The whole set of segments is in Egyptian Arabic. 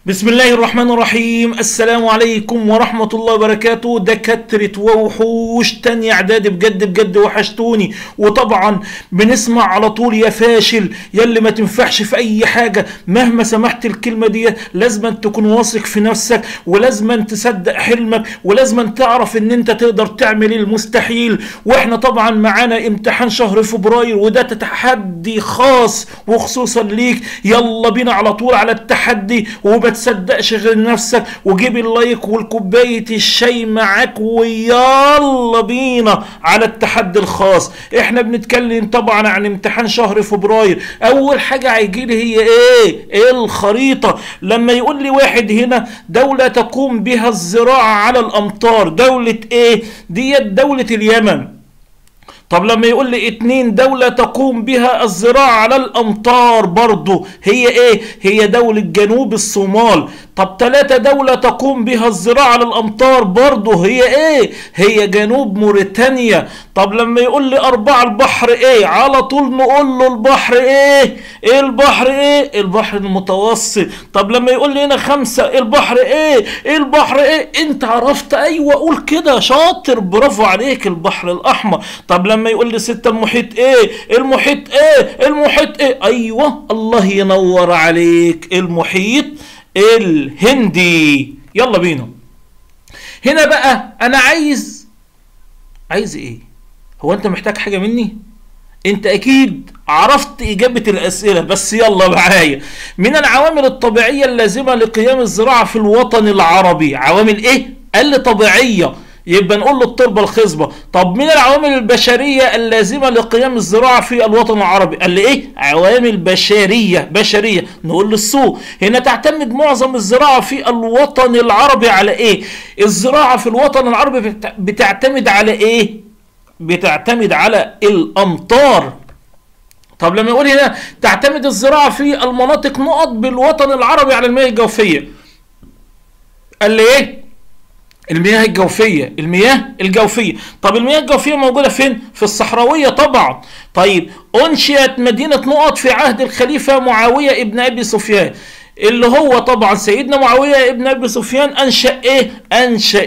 بسم الله الرحمن الرحيم السلام عليكم ورحمة الله وبركاته دكاترة ووحوش تاني اعدادي بجد بجد وحشتوني وطبعا بنسمع على طول يا فاشل يا اللي ما تنفعش في اي حاجة مهما سمحت الكلمة دي لازم تكون واثق في نفسك ولازم تصدق حلمك ولازم تعرف ان انت تقدر تعمل المستحيل واحنا طبعا معانا امتحان شهر فبراير وده تحدي خاص وخصوصا ليك يلا بينا على طول على التحدي وما تصدقش غير نفسك وجيب اللايك والكوبايه الشاي معاك ويلا بينا على التحدي الخاص احنا بنتكلم طبعا عن امتحان شهر فبراير اول حاجه هيجي لي هي ايه ايه الخريطه لما يقول لي واحد هنا دوله تقوم بها الزراعه على الامطار دوله ايه ديت دوله اليمن طب لما يقول لي اتنين دولة تقوم بها الزراعة على الأمطار برضو هي ايه هي دولة جنوب الصومال طب تلاتة دولة تقوم بها الزراعة على الأمطار برضو هي ايه هي جنوب موريتانيا طب لما يقول لي أربعة البحر ايه على طول نقول له البحر ايه ايه البحر ايه البحر المتوسط طب لما يقول لي هنا خمسة البحر ايه ايه البحر ايه انت عرفت ايوه قول كده شاطر برافو عليك البحر الأحمر طب لما يقول لي ستة المحيط ايه المحيط ايه المحيط ايه ايوه الله ينور عليك المحيط الهندي يلا بينا هنا بقى انا عايز عايز ايه هو انت محتاج حاجه مني انت اكيد عرفت اجابه الاسئله بس يلا معايا من العوامل الطبيعيه اللازمه لقيام الزراعه في الوطن العربي عوامل ايه قال لي طبيعيه يبقى نقول له التربه الخصبه طب من العوامل البشريه اللازمه لقيام الزراعه في الوطن العربي قال لي ايه عوامل بشريه بشريه نقول له السوق هنا تعتمد معظم الزراعه في الوطن العربي على ايه الزراعه في الوطن العربي بتعتمد على ايه بتعتمد على الامطار طب لما يقول هنا تعتمد الزراعه في المناطق نقط بالوطن العربي على المياه الجوفيه قال لي ايه المياه الجوفية المياه الجوفية طب المياه الجوفية موجودة فين في الصحراوية طبعا طيب أنشئت مدينة نقط في عهد الخليفة معاوية ابن أبي سفيان اللي هو طبعا سيدنا معاوية ابن أبي سفيان أنشأ إيه أنشأ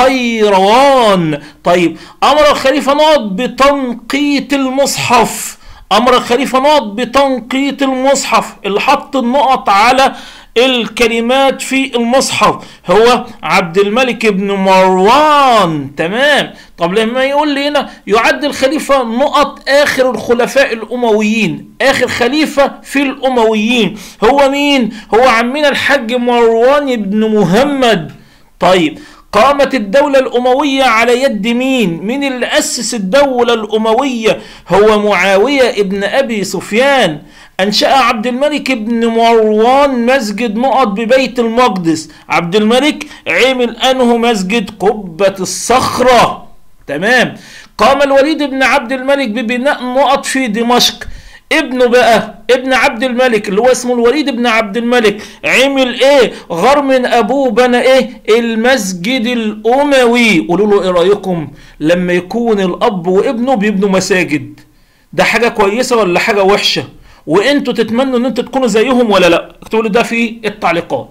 القيروان طيب أمر الخليفة نقط بتنقيط المصحف أمر الخليفة نقط بتنقيط المصحف اللي حط النقط على الكلمات في المصحف هو عبد الملك بن مروان تمام طب لما يقول لي هنا يعد الخليفة نقط آخر الخلفاء الأمويين آخر خليفة في الأمويين هو مين هو عمنا الحاج مروان بن محمد طيب قامت الدولة الأموية على يد مين؟ مين اللي أسس الدولة الأموية؟ هو معاوية ابن أبي سفيان أنشأ عبد الملك بن مروان مسجد نقط ببيت المقدس عبد الملك عمل أنه مسجد قبة الصخرة تمام قام الوليد بن عبد الملك ببناء نقط في دمشق ابنه بقى ابن عبد الملك اللي هو اسمه الوليد بن عبد الملك عمل ايه غار من ابوه بنى ايه المسجد الاموي قولوا له ايه رايكم لما يكون الاب وابنه بيبنوا مساجد ده حاجه كويسه ولا حاجه وحشه وانتوا تتمنوا ان انتوا تكونوا زيهم ولا لا اكتبوا لي ده في التعليقات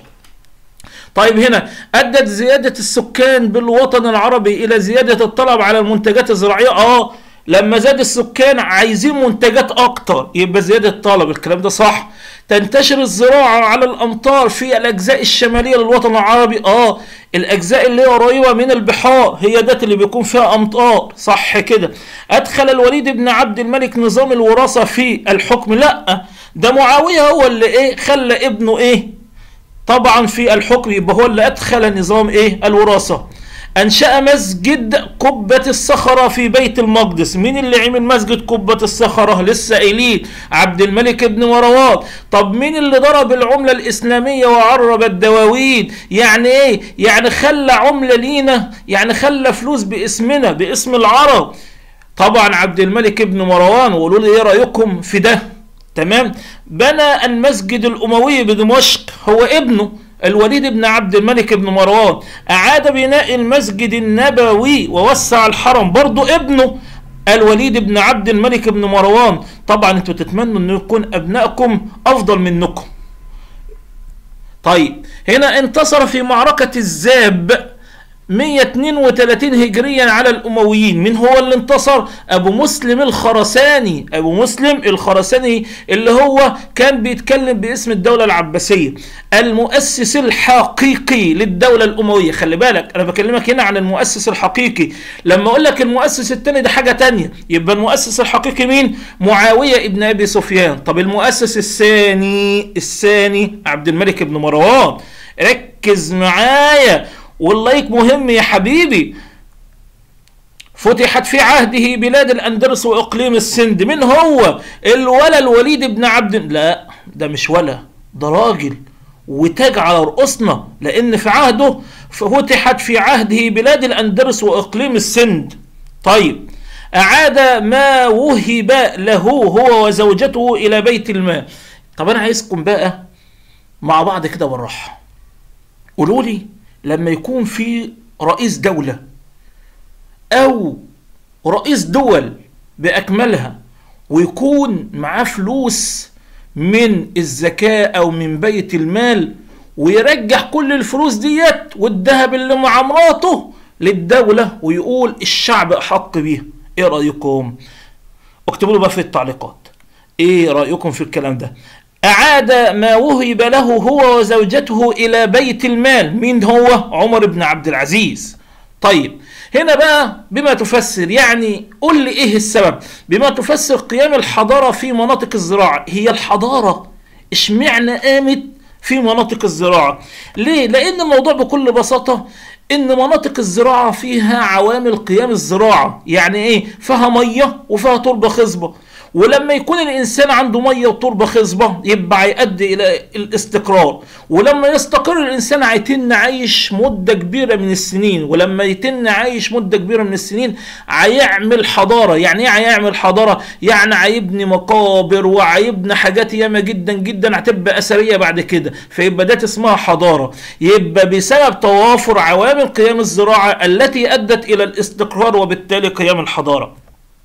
طيب هنا ادت زياده السكان بالوطن العربي الى زياده الطلب على المنتجات الزراعيه اه لما زاد السكان عايزين منتجات اكتر يبقى زياده الطلب الكلام ده صح تنتشر الزراعه على الامطار في الاجزاء الشماليه للوطن العربي اه الاجزاء اللي هي قريبه من البحار هي ده اللي بيكون فيها امطار صح كده ادخل الوليد بن عبد الملك نظام الوراثه في الحكم لا ده معاويه هو اللي ايه خلى ابنه ايه طبعا في الحكم يبقى هو اللي ادخل نظام ايه الوراثه أنشأ مسجد قبة الصخرة في بيت المقدس مين اللي عمل مسجد قبة الصخرة لسه قايلين عبد الملك بن مروان طب مين اللي ضرب العملة الإسلامية وعرب الدواوين يعني إيه يعني خلى عملة لينا يعني خلى فلوس باسمنا باسم العرب طبعا عبد الملك بن مروان وقولوا لي ايه رأيكم في ده تمام بنى المسجد الأموي بدمشق هو ابنه الوليد بن عبد الملك بن مروان أعاد بناء المسجد النبوي ووسع الحرم برضو ابنه الوليد بن عبد الملك بن مروان طبعا انتوا تتمنوا ان يكون ابنائكم افضل منكم طيب هنا انتصر في معركة الزاب 132 هجريا على الامويين من هو اللي انتصر ابو مسلم الخرساني ابو مسلم الخرساني اللي هو كان بيتكلم باسم الدولة العباسية المؤسس الحقيقي للدولة الاموية خلي بالك انا بكلمك هنا عن المؤسس الحقيقي لما اقول لك المؤسس الثاني ده حاجة تانية يبقى المؤسس الحقيقي مين معاوية ابن ابي سفيان طب المؤسس الثاني الثاني عبد الملك بن مروان ركز معايا واللايك مهم يا حبيبي فتحت في عهده بلاد الاندلس واقليم السند من هو الولا الوليد بن عبد لا ده مش ولا ده راجل وتاج على رؤوسنا لان في عهده فتحت في عهده بلاد الاندلس واقليم السند طيب اعاد ما وهب له هو وزوجته الى بيت المال طب انا عايزكم بقى مع بعض كده بالراحه قولوا لي لما يكون في رئيس دولة أو رئيس دول بأكملها ويكون معاه فلوس من الزكاة أو من بيت المال ويرجح كل الفلوس ديت والذهب اللي مع مراته للدولة ويقول الشعب أحق بيها إيه رأيكم؟ اكتبوا له بقى في التعليقات إيه رأيكم في الكلام ده؟ أعاد ما وهب له هو وزوجته إلى بيت المال مين هو عمر بن عبد العزيز طيب هنا بقى بما تفسر يعني قل لي إيه السبب بما تفسر قيام الحضارة في مناطق الزراعة هي الحضارة اشمعنى قامت في مناطق الزراعة ليه لأن الموضوع بكل بساطة ان مناطق الزراعة فيها عوامل قيام الزراعة يعني ايه فيها مية وفيها تربة خصبة ولما يكون الانسان عنده ميه وتربه خصبه يبقى هيؤدي الى الاستقرار ولما يستقر الانسان هيتن عايش مده كبيره من السنين ولما يتن عايش مده كبيره من السنين هيعمل حضاره يعني ايه هيعمل حضاره يعني هيبني مقابر وهيبني حاجات ياما جدا جدا هتبقى اثريه بعد كده فيبقى ده اسمها حضاره يبقى بسبب توافر عوامل قيام الزراعه التي ادت الى الاستقرار وبالتالي قيام الحضاره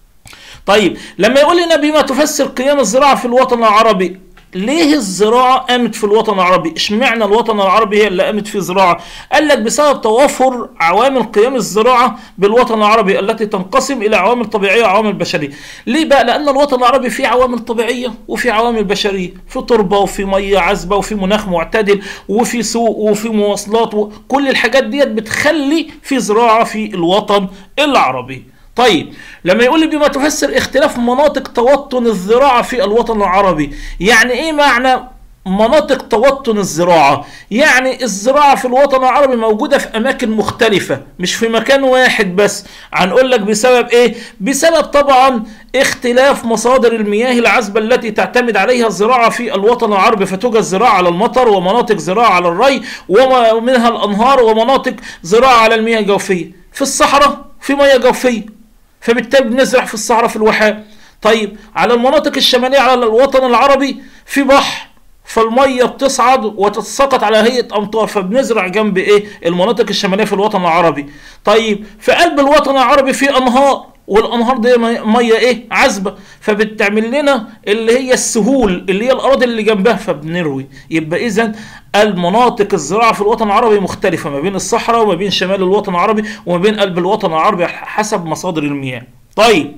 طيب لما يقول لنا بما تفسر قيام الزراعة في الوطن العربي ليه الزراعة قامت في الوطن العربي؟ اشمعنى الوطن العربي هي اللي قامت في زراعة؟ قال لك بسبب توافر عوامل قيام الزراعة بالوطن العربي التي تنقسم إلى عوامل طبيعية وعوامل بشرية. ليه بقى؟ لأن الوطن العربي فيه عوامل طبيعية وفي عوامل بشرية، في تربة وفي مية عذبة وفي مناخ معتدل وفي سوق وفي مواصلات وكل الحاجات ديت بتخلي في زراعة في الوطن العربي. طيب لما يقول لي بما تفسر اختلاف مناطق توطن الزراعة في الوطن العربي يعني ايه معنى مناطق توطن الزراعة يعني الزراعة في الوطن العربي موجودة في أماكن مختلفة مش في مكان واحد بس هنقول لك بسبب إيه بسبب طبعا اختلاف مصادر المياه العذبة التي تعتمد عليها الزراعة في الوطن العربي فتوجد زراعة على المطر ومناطق زراعة على الري ومنها الأنهار ومناطق زراعة على المياه الجوفية في الصحراء في مياه جوفية فبالتالي بنزرع في الصحراء في الواحات طيب على المناطق الشمالية على الوطن العربي في بحر فالميه بتصعد وتتساقط على هيئه امطار فبنزرع جنب ايه المناطق الشماليه في الوطن العربي طيب في قلب الوطن العربي في انهار والانهار دي ميه ايه عذبه فبتعمل لنا اللي هي السهول اللي هي الاراضي اللي جنبها فبنروي يبقى اذا المناطق الزراعه في الوطن العربي مختلفه ما بين الصحراء وما بين شمال الوطن العربي وما بين قلب الوطن العربي حسب مصادر المياه طيب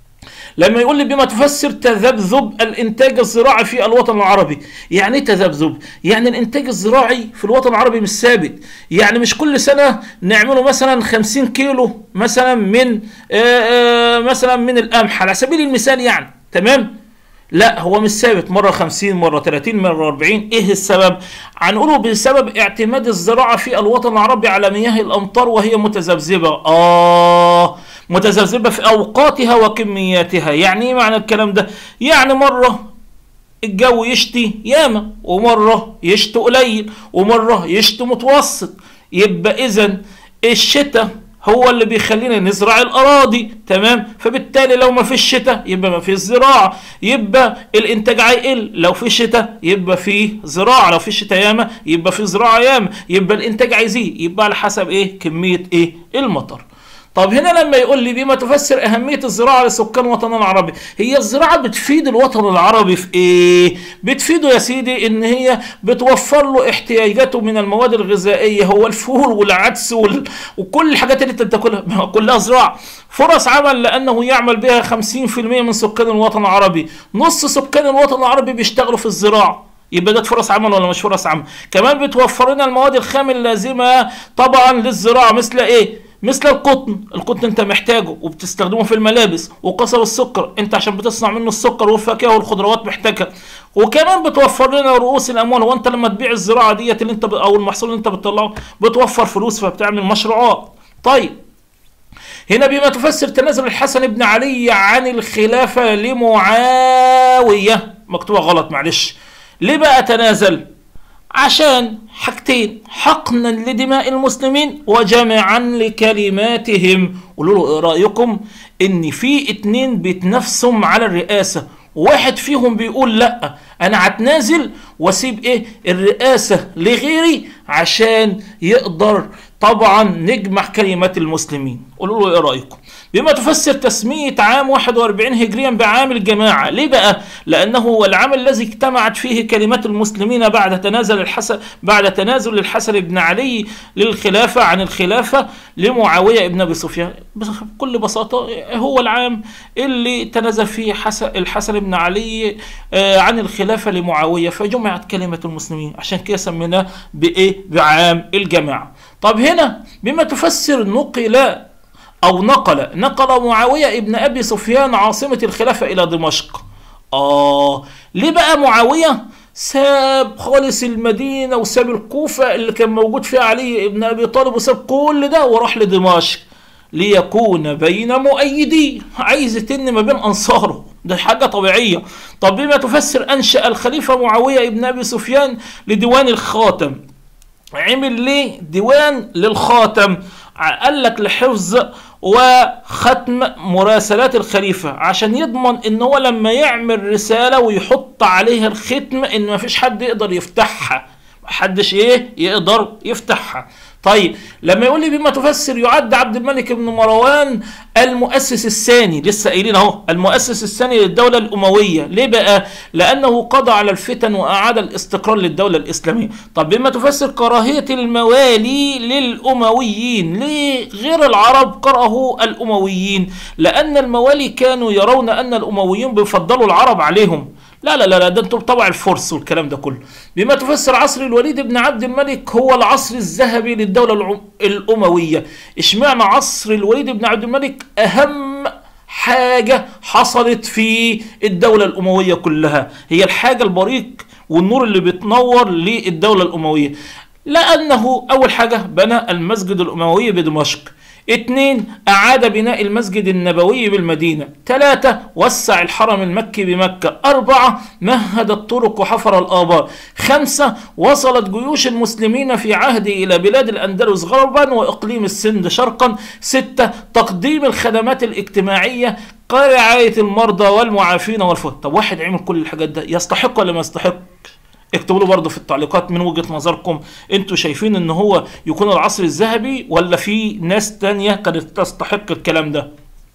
لما يقول لي بما تفسر تذبذب الانتاج الزراعي في الوطن العربي يعني ايه تذبذب يعني الانتاج الزراعي في الوطن العربي مش ثابت يعني مش كل سنه نعمله مثلا 50 كيلو مثلا من آآ آآ مثلا من القمح على سبيل المثال يعني تمام لا هو مش ثابت مرة 50 مرة 30 مرة 40 ايه السبب هنقوله بسبب اعتماد الزراعة في الوطن العربي على مياه الامطار وهي متذبذبة اه متذبذبة في اوقاتها وكمياتها يعني ايه معنى الكلام ده يعني مرة الجو يشتي ياما ومرة يشتي قليل ومرة يشتي متوسط يبقى اذا الشتاء هو اللي بيخلينا نزرع الاراضي تمام فبالتالي لو ما فيش شتاء يبقى ما فيش زراعه يبقى الانتاج هيقل لو في شتاء يبقى في زراعه لو في شتاء ياما يبقى في زراعه ياما يبقى الانتاج هيزيد يبقى على حسب ايه كميه ايه المطر طب هنا لما يقول لي بما تفسر اهميه الزراعه لسكان الوطن العربي هي الزراعه بتفيد الوطن العربي في ايه بتفيده يا سيدي ان هي بتوفر له احتياجاته من المواد الغذائيه هو الفول والعدس وال... وكل الحاجات اللي انت بتاكلها كلها زراعه فرص عمل لانه يعمل بها 50% من سكان الوطن العربي نص سكان الوطن العربي بيشتغلوا في الزراعه يبقى ده فرص عمل ولا مش فرص عمل كمان بتوفر لنا المواد الخام اللازمه طبعا للزراعه مثل ايه مثل القطن القطن انت محتاجه وبتستخدمه في الملابس وقصب السكر انت عشان بتصنع منه السكر والفاكهه والخضروات محتاجها وكمان بتوفر لنا رؤوس الاموال وانت لما تبيع الزراعه ديت اللي انت ب... او المحصول اللي انت بتطلعه بتوفر فلوس فبتعمل مشروعات طيب هنا بما تفسر تنازل الحسن بن علي عن الخلافه لمعاويه مكتوبه غلط معلش ليه بقى تنازل عشان حاجتين حقنا لدماء المسلمين وجمعا لكلماتهم قولوا له ايه رايكم ان في اتنين بيتنافسوا على الرئاسه واحد فيهم بيقول لا انا هتنازل واسيب ايه الرئاسه لغيري عشان يقدر طبعا نجمع كلمات المسلمين قولوا له ايه رايكم بما تفسر تسمية عام 41 هجريا بعام الجماعة ليه بقى لأنه هو العام الذي اجتمعت فيه كلمات المسلمين بعد تنازل الحسن بعد تنازل الحسن بن علي للخلافة عن الخلافة لمعاوية ابن أبي سفيان بكل بساطة هو العام اللي تنازل فيه حسن الحسن بن علي عن الخلافة لمعاوية فجمعت كلمة المسلمين عشان كده سميناه بإيه بعام الجماعة طب هنا بما تفسر نقل أو نقل نقل معاوية ابن أبي سفيان عاصمة الخلافة إلى دمشق آه ليه بقى معاوية ساب خالص المدينة وساب الكوفة اللي كان موجود فيها علي ابن أبي طالب وساب كل ده وراح لدمشق ليكون بين مؤيديه عايز يتن ما بين أنصاره ده حاجة طبيعية طب بما تفسر أنشأ الخليفة معاوية ابن أبي سفيان لديوان الخاتم عمل ليه ديوان للخاتم قال لك لحفظ وختم مراسلات الخليفة عشان يضمن ان هو لما يعمل رسالة ويحط عليها الختم ان مفيش حد يقدر يفتحها محدش ايه يقدر يفتحها طيب لما يقول لي بما تفسر يعد عبد الملك بن مروان المؤسس الثاني لسه قايلين اهو المؤسس الثاني للدولة الأموية ليه بقى؟ لأنه قضى على الفتن وأعاد الاستقرار للدولة الإسلامية طب بما تفسر كراهية الموالي للأمويين ليه غير العرب كرهوا الأمويين لأن الموالي كانوا يرون أن الأمويين بيفضلوا العرب عليهم لا لا لا, لا ده انتم طبع الفرس والكلام ده كله بما تفسر عصر الوليد بن عبد الملك هو العصر الذهبي للدولة الأموية اشمعنى عصر الوليد بن عبد الملك أهم حاجة حصلت في الدولة الأموية كلها هي الحاجة البريق والنور اللي بتنور للدولة الأموية لأنه أول حاجة بنى المسجد الأموي بدمشق اثنين أعاد بناء المسجد النبوي بالمدينة ثلاثة وسع الحرم المكي بمكة أربعة مهد الطرق وحفر الآبار خمسة وصلت جيوش المسلمين في عهده إلى بلاد الأندلس غربا وإقليم السند شرقا ستة تقديم الخدمات الاجتماعية كرعاية المرضى والمعافين والفقراء طب واحد عمل كل الحاجات ده يستحق ولا ما يستحق اكتبوا له برضه في التعليقات من وجهة نظركم انتوا شايفين ان هو يكون العصر الذهبي ولا في ناس تانية كانت تستحق الكلام ده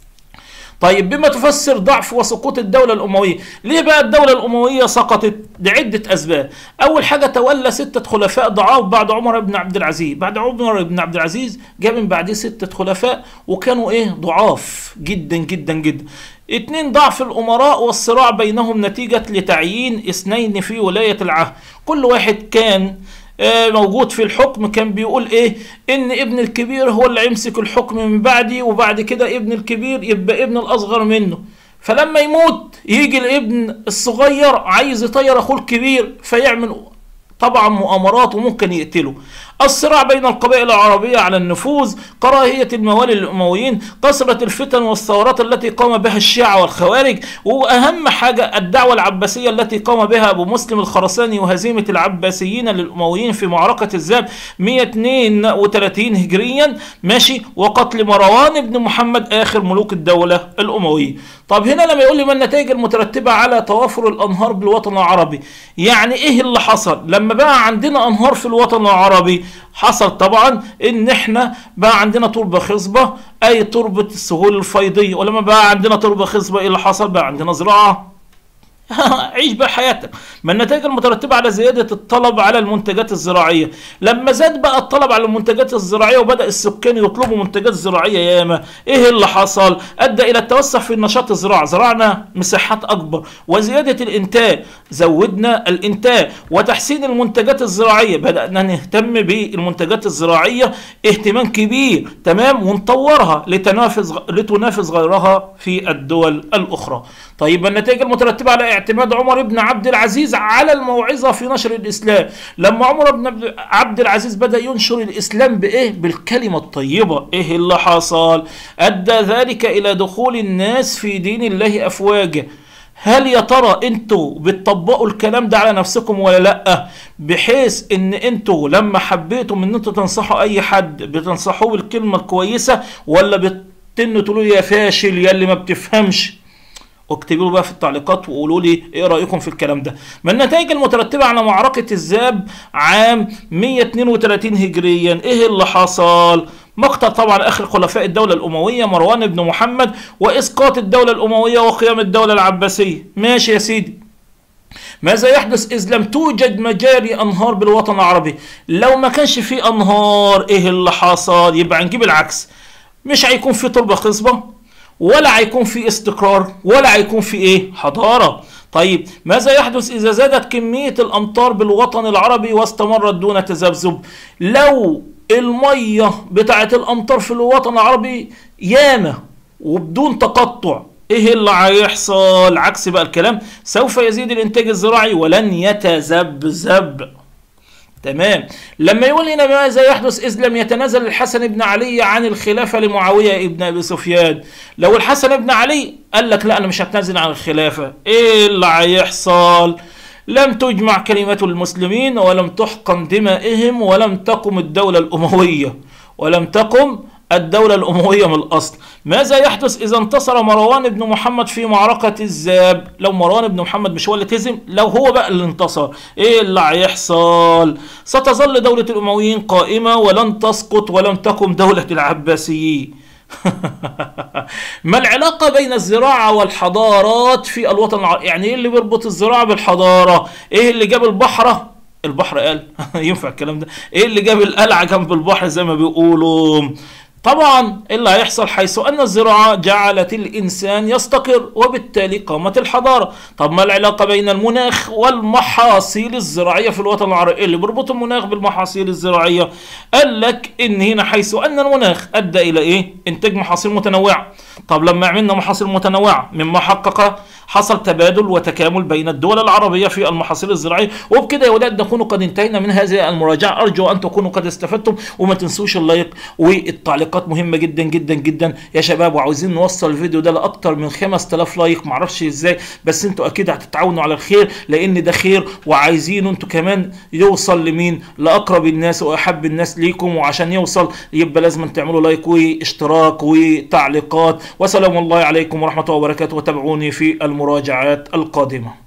طيب بما تفسر ضعف وسقوط الدولة الأموية ليه بقى الدولة الأموية سقطت لعدة أسباب أول حاجة تولى ستة خلفاء ضعاف بعد عمر بن عبد العزيز بعد عمر بن عبد العزيز جاء من بعديه ستة خلفاء وكانوا إيه ضعاف جدا جدا جدا اتنين ضعف الأمراء والصراع بينهم نتيجة لتعيين اثنين في ولاية العهد كل واحد كان موجود في الحكم كان بيقول ايه ان ابن الكبير هو اللي يمسك الحكم من بعدي وبعد كده ابن الكبير يبقى ابن الاصغر منه فلما يموت يجي الابن الصغير عايز يطير اخوه الكبير فيعمل طبعا مؤامرات وممكن يقتله الصراع بين القبائل العربية على النفوذ كراهية الموالي للأمويين كثرة الفتن والثورات التي قام بها الشيعة والخوارج وأهم حاجة الدعوة العباسية التي قام بها أبو مسلم الخرساني وهزيمة العباسيين للأمويين في معركة الزاب 132 هجريا ماشي وقتل مروان بن محمد آخر ملوك الدولة الأموية طب هنا لما يقول لي ما النتائج المترتبة على توافر الأنهار بالوطن العربي يعني إيه اللي حصل لما لما بقى عندنا انهار في الوطن العربي حصل طبعا ان احنا بقى عندنا تربه خصبه اي تربه السهول الفيضيه ولما بقى عندنا تربه خصبه ايه اللي حصل بقى عندنا زراعه عيش بقى حياتك ما النتائج المترتبة على زيادة الطلب على المنتجات الزراعية لما زاد بقى الطلب على المنتجات الزراعية وبدأ السكان يطلبوا منتجات زراعية ياما ايه اللي حصل ادى الى التوسع في النشاط الزراعي زرعنا مساحات اكبر وزيادة الانتاج زودنا الانتاج وتحسين المنتجات الزراعية بدأنا نهتم بالمنتجات الزراعية اهتمام كبير تمام ونطورها لتنافس لتنافس غيرها في الدول الاخرى طيب النتائج المترتبة على اعتماد عمر بن عبد العزيز على الموعظة في نشر الإسلام لما عمر بن عبد العزيز بدأ ينشر الإسلام بإيه؟ بالكلمة الطيبة إيه اللي حصل؟ أدى ذلك إلى دخول الناس في دين الله أفواجا هل يا ترى انتوا بتطبقوا الكلام ده على نفسكم ولا لا بحيث ان انتوا لما حبيتوا ان انتوا تنصحوا اي حد بتنصحوه بالكلمه الكويسه ولا بتنوا تقولوا يا فاشل يا اللي ما بتفهمش واكتبوا بقى في التعليقات وقولوا لي ايه رايكم في الكلام ده من النتائج المترتبه على معركه الذاب عام 132 هجريا ايه اللي حصل مقتل طبعا اخر خلفاء الدوله الامويه مروان بن محمد واسقاط الدوله الامويه وقيام الدوله العباسيه ماشي يا سيدي ماذا يحدث إذ لم توجد مجاري أنهار بالوطن العربي لو ما كانش في أنهار إيه اللي حصل يبقى نجيب العكس مش هيكون في تربة خصبة ولا هيكون في استقرار ولا هيكون في ايه حضاره طيب ماذا يحدث اذا زادت كميه الامطار بالوطن العربي واستمرت دون تذبذب لو الميه بتاعه الامطار في الوطن العربي ياما وبدون تقطع ايه اللي هيحصل عكس بقى الكلام سوف يزيد الانتاج الزراعي ولن يتذبذب تمام لما يقول هنا ماذا يحدث اذ لم يتنازل الحسن بن علي عن الخلافه لمعاويه ابن ابي سفيان لو الحسن بن علي قال لك لا انا مش هتنازل عن الخلافه ايه اللي هيحصل لم تجمع كلمة المسلمين ولم تحقن دمائهم ولم تقم الدولة الأموية ولم تقم الدولة الأموية من الأصل ماذا يحدث إذا انتصر مروان بن محمد في معركة الزاب لو مروان بن محمد مش هو اللي تهزم لو هو بقى اللي انتصر إيه اللي هيحصل ستظل دولة الأمويين قائمة ولن تسقط ولم تقم دولة العباسيين ما العلاقة بين الزراعة والحضارات في الوطن العربي يعني ايه اللي بيربط الزراعة بالحضارة ايه اللي جاب البحرة البحر قال ينفع الكلام ده ايه اللي جاب القلعة جنب البحر زي ما بيقولوا طبعا اللي هيحصل حيث ان الزراعه جعلت الانسان يستقر وبالتالي قامت الحضاره طب ما العلاقه بين المناخ والمحاصيل الزراعيه في الوطن العربي اللي بيربط المناخ بالمحاصيل الزراعيه قال لك ان هنا حيث ان المناخ ادى الى ايه انتاج محاصيل متنوعه طب لما عملنا محاصيل متنوعه مما حقق حصل تبادل وتكامل بين الدول العربية في المحاصيل الزراعية وبكده يا ولاد نكون قد انتهينا من هذه المراجعة أرجو أن تكونوا قد استفدتم وما تنسوش اللايك والتعليقات مهمة جدا جدا جدا يا شباب وعاوزين نوصل الفيديو ده لأكتر من 5000 لايك معرفش ازاي بس انتوا أكيد هتتعاونوا على الخير لأن ده خير وعايزينه انتوا كمان يوصل لمين لأقرب الناس وأحب الناس ليكم وعشان يوصل يبقى لازم تعملوا لايك واشتراك وتعليقات وسلام الله عليكم ورحمة الله وبركاته وتابعوني في المراجعات القادمة